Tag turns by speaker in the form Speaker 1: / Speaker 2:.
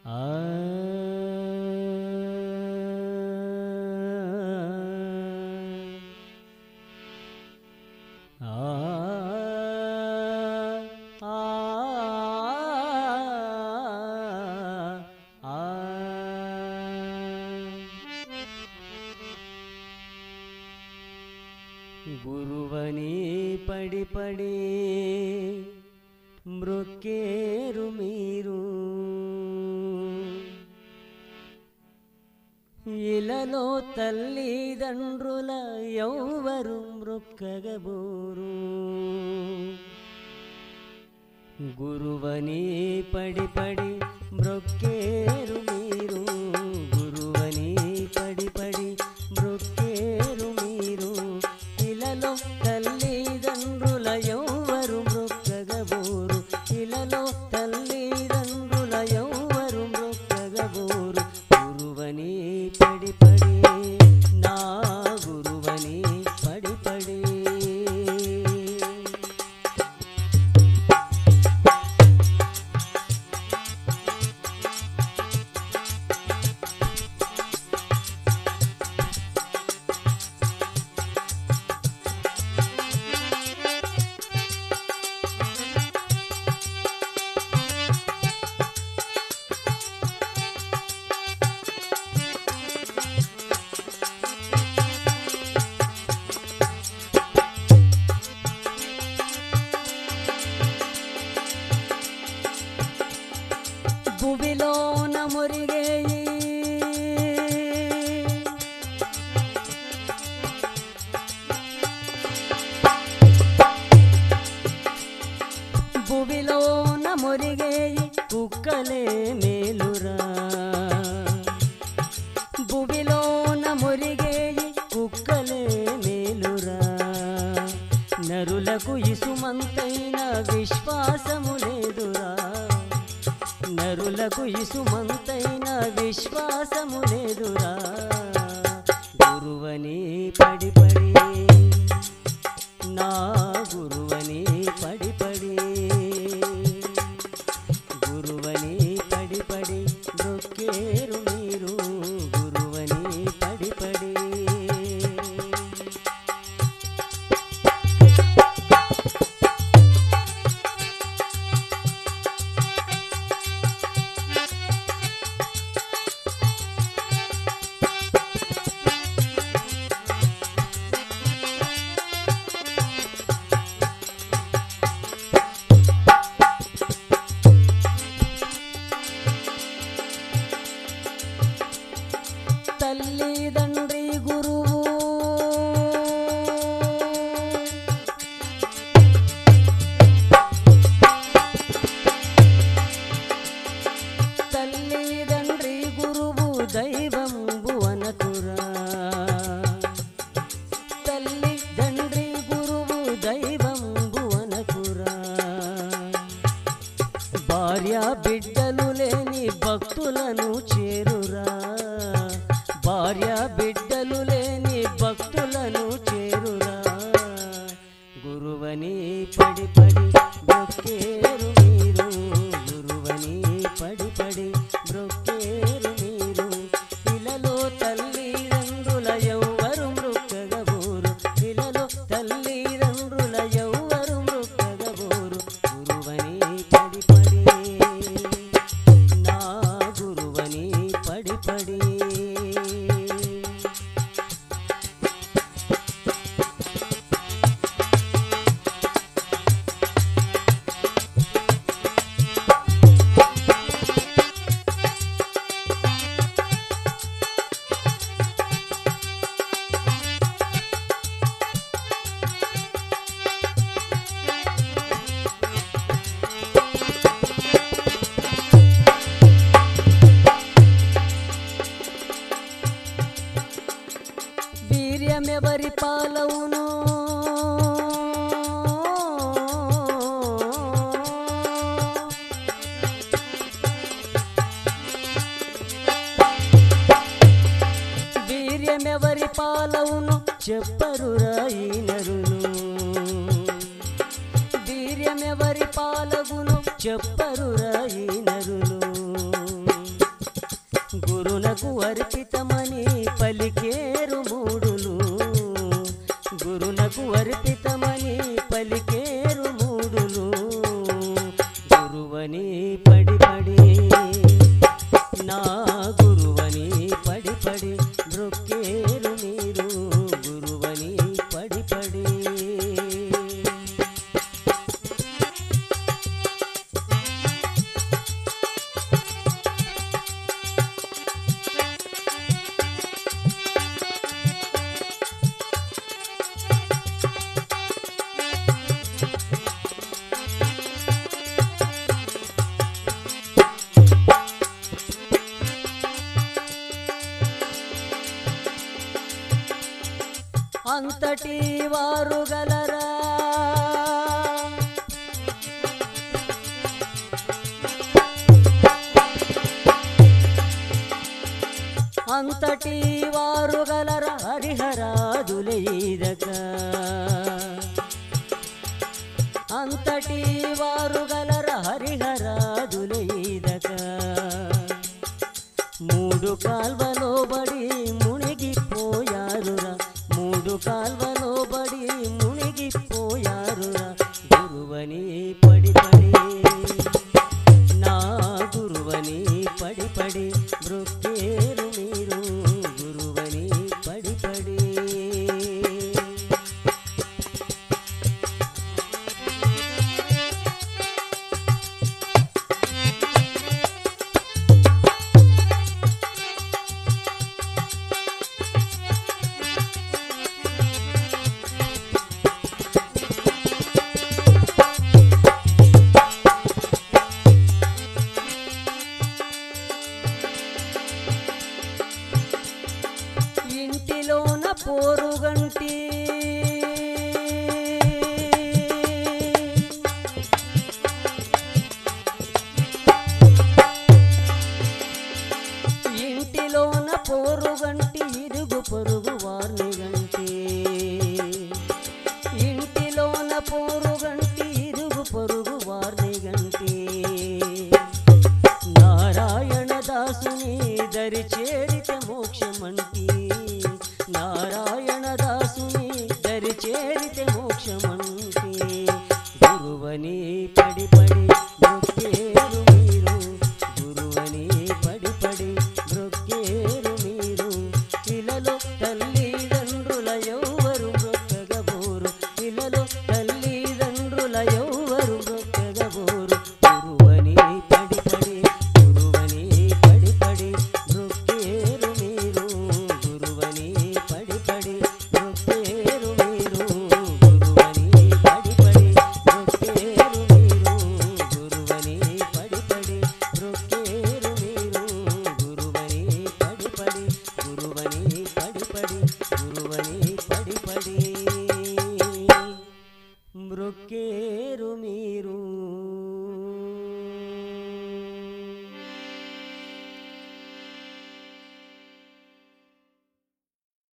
Speaker 1: గురువని పడి పడి మృక్కేరు మీరు ఇలలో తల్లిదండ్రుల ఎవ్వరు మృక్కగబోరు గురువని పడి పడి మృక్కేరు మీరు గురువని పడి పడి మృక్కేరు మీరు ఇలలో తల్లిదండ్రుల ఎవ్వరు మృక్కగబోరు ఇలలో తల్లిదండ్రుల ఎవ్వరు మృక్కగబోరు గురువని పడి పడి నా గురువని పడి పడి భువిలోన మురిగేయి భువిలోన మురిగేయి కుక్కలే మేలురా భువిలోన మురిగేయి కుక్కలే మేలురా నరులకు ఇసుమంతైన విశ్వాసము లేదురా నరులకు ఇసుమంతైన విశ్వాసము లేదురా గురువని పడి పడి నా గురువని పడి పడి గురువని పడి పడి దొక్కేరు మీరు గురువని పడి పడి తల్లిదండ్రి గురువు తల్లిదండ్రి గురువు దైవంబు అనకురా తల్లిదండ్రి గురువు దైవంబు అనకురా భార్య బిడ్డలు లేని భక్తులను చేరురా భార్య బిడ్డలు లేని భక్తులను చేరురా గురువని పడి పడి బ్రొక్కేరు మీరు గురువని పడి పడి బ్రొక్కేరు మీరు ఇలలో తల్లిదండ్రుల ఎవ్వరు మృక్కగబోరు ఇలలో తల్లిదండ్రుల ఎవ్వరు మృక్కగబోరు గురువని పడి పడి నా గురువని పడి పడి వీర్యమెవరి పాలవును వీర్యమెవరి పాలవును చెప్పరు రాయినరులు వీర్యమెవరి పాలగును చెప్పరు రాయినరులు గురునకు అర్పితమని పలికేరు మూడులు గురునకు అర్పితమని పలికేరు మూడులు గురువని పడి పడి నా గురువని పడి పడి బ్రొక్కేరు మీరు గురువని పడి పడి అంతటి వారు గలరా అంతటి వారు గలర హరిహరాదులైదక అంతటి వారు గలర హరిహరాదులైదక మూడు కాల్వలో బడి మునిగిపోయారురా మూడు కాల్వలో బడి మునిగిపోయారురా గురువని పడి పడి నా గురువని పడి పడి బ్రొక్కేరు మీరు గురువని పడి పడి ఇంటిలోన పోరుగంటి ఇంటిలోన పోరుగంటి ఇరుగు పొరుగు వారిని గంటి ఇంటిలోన పోరుగంటి ఇరుగు పొరుగు వారిని గంటి నారాయణ దాసుని దరి చేరిత మోక్షమంటి నారాయణ దాసుని దరి చేరిత మోక్షమంటి గురువని పడి పడి మొక్కేరు